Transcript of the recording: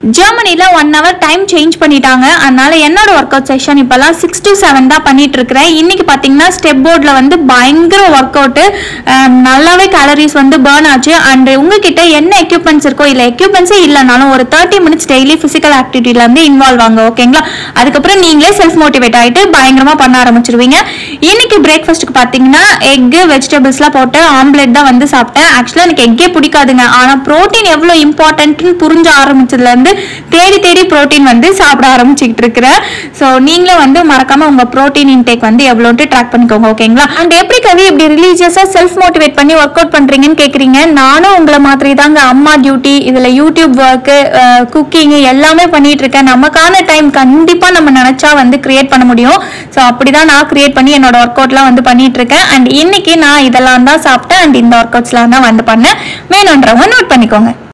ஜெர்மனில one hour time change பண்ணிட்டாங்க அதனால என்னோட ஒர்க் அவுட் செஷன் இப்போல்லாம் சிக்ஸ் to செவன் தான் பண்ணிட்டு இருக்கிறேன் இன்னைக்கு பார்த்தீங்கன்னா ஸ்டெப் போர்டில் வந்து பயங்கர ஒர்க் அவுட்டு நல்லாவே கேலரிஸ் வந்து பேர்ன் ஆச்சு அண்ட் உங்ககிட்ட என்ன எக்யூப்மெண்ட்ஸ் இருக்கோ இல்லை எக்யூப்மெண்ட்ஸே இல்லைனாலும் ஒரு தேர்ட்டி மினிட்ஸ் டெய்லி ஃபிசிக்கல் ஆக்டிவிட்டில இருந்து இன்வால்வ் ஆங்க ஓகேங்களா அதுக்கப்புறம் நீங்களே செல்ஃப் மோட்டிவேட் ஆகிட்டு பயங்கரமாக பண்ண ஆரம்பிச்சிருவீங்க இன்னைக்கு பிரேக்ஃபாஸ்ட்டுக்கு பார்த்தீங்கன்னா எக்கு வெஜிடபிள்ஸ்லாம் போட்டு ஆம்லெட் தான் வந்து சாப்பிட்டேன் ஆக்சுவலாக எனக்கு எக்கே பிடிக்காதுங்க ஆனால் ப்ரோட்டீன் எவ்வளோ இம்பார்ட்டன்ட்னு புரிஞ்ச ஆரம்பிச்சதுலேருந்து தேடி தேடி ப்ரோட்டீன் வந்து சாப்பிட ஆரம்பிச்சுக்கிட்டு இருக்கிறேன் ஸோ நீங்களும் வந்து மறக்காம உங்க ப்ரோட்டீன் இன்டேக் வந்து எவ்வளோன்ட்டு ட்ராக் பண்ணிக்கோங்க ஓகேங்களா அண்ட் எப்படி கவி இப்படி ரிலீஜியஸாக செல்ஃப் மோட்டிவேட் பண்ணி ஒர்க் அவுட் பண்றீங்கன்னு கேட்குறீங்க நானும் உங்களை மாதிரி தாங்க அம்மா டியூட்டி இதில் யூடியூப் ஒர்க்கு குக்கிங் எல்லாமே பண்ணிட்டு இருக்கேன் நமக்கான டைம் கண்டிப்பாக நம்ம நினச்சா வந்து கிரியேட் பண்ண முடியும் ஸோ அப்படி தான் நான் கிரியேட் பண்ணி என்னோட ஒர்க் அவுட்லாம் வந்து பண்ணிட்டு இருக்கேன் அண்ட் இன்னைக்கு நான் இதெல்லாம் தான் சாப்பிட்டேன் அண்ட் இந்த ஒர்க் அவுட்ஸ்லாம் தான் வந்து பண்ணேன் வேணுன்றவங்க நோட் பண்ணிக்கோங்க